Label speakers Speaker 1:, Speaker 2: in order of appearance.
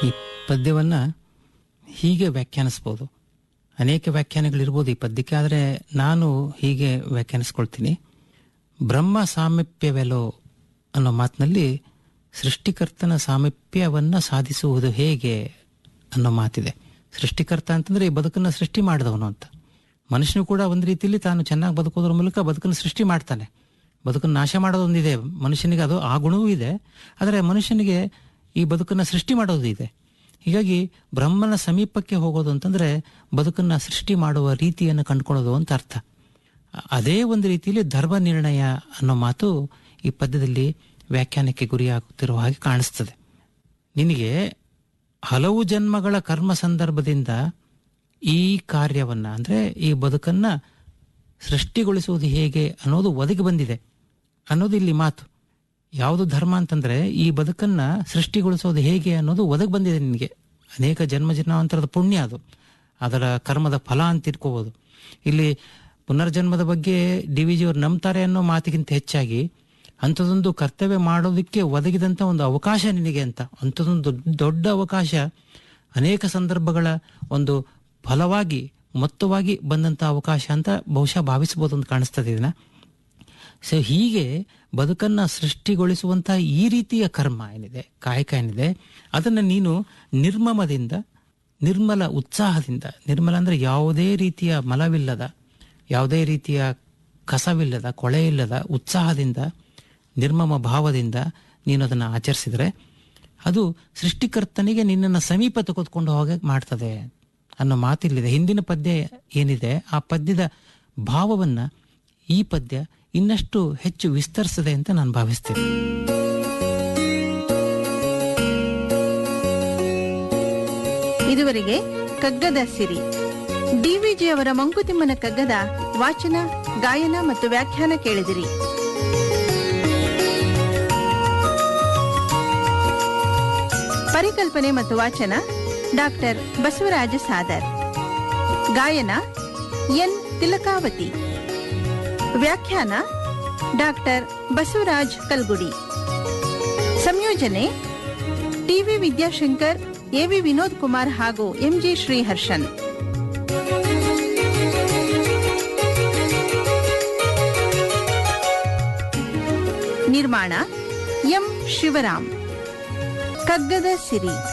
Speaker 1: ಈ ಪದ್ಯವನ್ನು ಹೀಗೆ ವ್ಯಾಖ್ಯಾನಿಸ್ಬೋದು ಅನೇಕ ವ್ಯಾಖ್ಯಾನಗಳಿರ್ಬೋದು ಈ ಪದ್ಯಕ್ಕೆ ಆದರೆ ನಾನು ಹೀಗೆ ವ್ಯಾಖ್ಯಾನಿಸ್ಕೊಳ್ತೀನಿ ಬ್ರಹ್ಮ ಸಾಮೀಪ್ಯವೆಲೋ ಅನ್ನೋ ಮಾತಿನಲ್ಲಿ ಸೃಷ್ಟಿಕರ್ತನ ಸಾಮೀಪ್ಯವನ್ನು ಸಾಧಿಸುವುದು ಹೇಗೆ ಅನ್ನೋ ಮಾತಿದೆ ಸೃಷ್ಟಿಕರ್ತ ಅಂತಂದ್ರೆ ಈ ಬದುಕನ್ನು ಸೃಷ್ಟಿ ಮಾಡಿದವನು ಅಂತ ಮನುಷ್ಯನು ಕೂಡ ಒಂದು ರೀತಿಯಲ್ಲಿ ತಾನು ಚೆನ್ನಾಗಿ ಬದುಕೋದ್ರ ಮೂಲಕ ಬದುಕನ್ನು ಸೃಷ್ಟಿ ಮಾಡ್ತಾನೆ ಬದುಕನ್ನು ನಾಶ ಮಾಡೋದೊಂದಿದೆ ಮನುಷ್ಯನಿಗೆ ಅದು ಆ ಗುಣವೂ ಇದೆ ಆದರೆ ಮನುಷ್ಯನಿಗೆ ಈ ಬದುಕನ್ನು ಸೃಷ್ಟಿ ಮಾಡೋದು ಇದೆ ಹೀಗಾಗಿ ಬ್ರಹ್ಮನ ಸಮೀಪಕ್ಕೆ ಹೋಗೋದು ಅಂತಂದ್ರೆ ಬದುಕನ್ನು ಸೃಷ್ಟಿ ಮಾಡುವ ರೀತಿಯನ್ನು ಕಂಡುಕೊಳ್ಳೋದು ಅಂತ ಅರ್ಥ ಅದೇ ಒಂದು ರೀತಿಯಲ್ಲಿ ಧರ್ಮ ನಿರ್ಣಯ ಅನ್ನೋ ಮಾತು ಈ ಪದ್ಯದಲ್ಲಿ ವ್ಯಾಖ್ಯಾನಕ್ಕೆ ಗುರಿಯಾಗುತ್ತಿರುವ ಹಾಗೆ ಕಾಣಿಸ್ತದೆ ನಿನಗೆ ಹಲವು ಜನ್ಮಗಳ ಕರ್ಮ ಸಂದರ್ಭದಿಂದ ಈ ಕಾರ್ಯವನ್ನ ಅಂದ್ರೆ ಈ ಬದುಕನ್ನ ಸೃಷ್ಟಿಗೊಳಿಸುವುದು ಹೇಗೆ ಅನ್ನೋದು ಒದಗಿ ಬಂದಿದೆ ಅನ್ನೋದು ಇಲ್ಲಿ ಮಾತು ಯಾವುದು ಧರ್ಮ ಅಂತಂದ್ರೆ ಈ ಬದುಕನ್ನ ಸೃಷ್ಟಿಗೊಳಿಸೋದು ಹೇಗೆ ಅನ್ನೋದು ಒದಗಿ ಬಂದಿದೆ ನಿನಗೆ ಅನೇಕ ಜನ್ಮ ಜನ್ಮಾಂತರದ ಪುಣ್ಯ ಅದು ಅದರ ಕರ್ಮದ ಫಲ ಅಂತ ಇಟ್ಕೋಬಹುದು ಇಲ್ಲಿ ಪುನರ್ಜನ್ಮದ ಬಗ್ಗೆ ಡಿ ವಿ ಜಿಯವರು ನಂಬ್ತಾರೆ ಅನ್ನೋ ಮಾತಿಗಿಂತ ಹೆಚ್ಚಾಗಿ ಅಂಥದ್ದೊಂದು ಕರ್ತವ್ಯ ಮಾಡೋದಕ್ಕೆ ಒದಗಿದಂಥ ಒಂದು ಅವಕಾಶ ನಿನಗೆ ಅಂತ ಅಂಥದ್ದೊಂದು ದೊಡ್ಡ ದೊಡ್ಡ ಅವಕಾಶ ಅನೇಕ ಸಂದರ್ಭಗಳ ಒಂದು ಫಲವಾಗಿ ಮೊತ್ತವಾಗಿ ಬಂದಂಥ ಅವಕಾಶ ಅಂತ ಬಹುಶಃ ಭಾವಿಸ್ಬೋದು ಅಂತ ಕಾಣಿಸ್ತದೆ ಇದನ್ನ ಸೊ ಹೀಗೆ ಬದುಕನ್ನ ಸೃಷ್ಟಿಗೊಳಿಸುವಂಥ ಈ ರೀತಿಯ ಕರ್ಮ ಏನಿದೆ ಕಾಯಕ ಏನಿದೆ ಅದನ್ನು ನೀನು ನಿರ್ಮಮದಿಂದ ನಿರ್ಮಲ ಉತ್ಸಾಹದಿಂದ ನಿರ್ಮಲ ಅಂದ್ರೆ ಯಾವುದೇ ರೀತಿಯ ಮಲವಿಲ್ಲದ ಯಾವುದೇ ರೀತಿಯ ಕಸವಿಲ್ಲದ ಕೊಳೆ ಇಲ್ಲದ ಉತ್ಸಾಹದಿಂದ ನಿರ್ಮಮ ಭಾವದಿಂದ ನೀನು ಅದನ್ನು ಆಚರಿಸಿದರೆ ಅದು ಸೃಷ್ಟಿಕರ್ತನಿಗೆ ನಿನ್ನನ್ನು ಸಮೀಪ ತೆಗೆದುಕೊಂಡು ಹೋಗಿ ಮಾಡ್ತದೆ ಅನ್ನೋ ಮಾತಿಲ್ಲಿದೆ ಹಿಂದಿನ ಪದ್ಯ ಏನಿದೆ ಆ ಪದ್ಯದ ಭಾವವನ್ನ ಈ ಪದ್ಯ ಇನ್ನಷ್ಟು ಹೆಚ್ಚು ವಿಸ್ತರಿಸಿದೆ ಅಂತ ನಾನು ಭಾವಿಸ್ತೇನೆ
Speaker 2: ಇದುವರೆಗೆ ಕಗ್ಗದ ಸಿರಿ ಡಿವಿಜಿ ಅವರ ಮಂಕುತಿಮ್ಮನ ಕಗ್ಗದ ವಾಚನ ಗಾಯನ ಮತ್ತು ವ್ಯಾಖ್ಯಾನ ಕೇಳಿದಿರಿ ಪರಿಕಲ್ಪನೆ ಮತ್ತು ವಾಚನ ಡಾಕ್ಟರ್ ಬಸವರಾಜ ಸಾದರ್ ಗಾಯನ ಎನ್ ತಿಲಕಾವತಿ ವ್ಯಾಖ್ಯಾನ ಡಾಕ್ಟರ್ ಬಸವರಾಜ್ ಕಲ್ಗುಡಿ ಸಂಯೋಜನೆ ಟಿವಿ ವಿದ್ಯಾಶಂಕರ್ ಎವಿ ವಿನೋದ್ ಕುಮಾರ್ ಹಾಗೂ ಎಂಜಿ ಶ್ರೀಹರ್ಷನ್ ನಿರ್ಮಾಣ ಎಂ ಶಿವರಾಮ್ ಕಗ್ಗದ ಸಿರಿ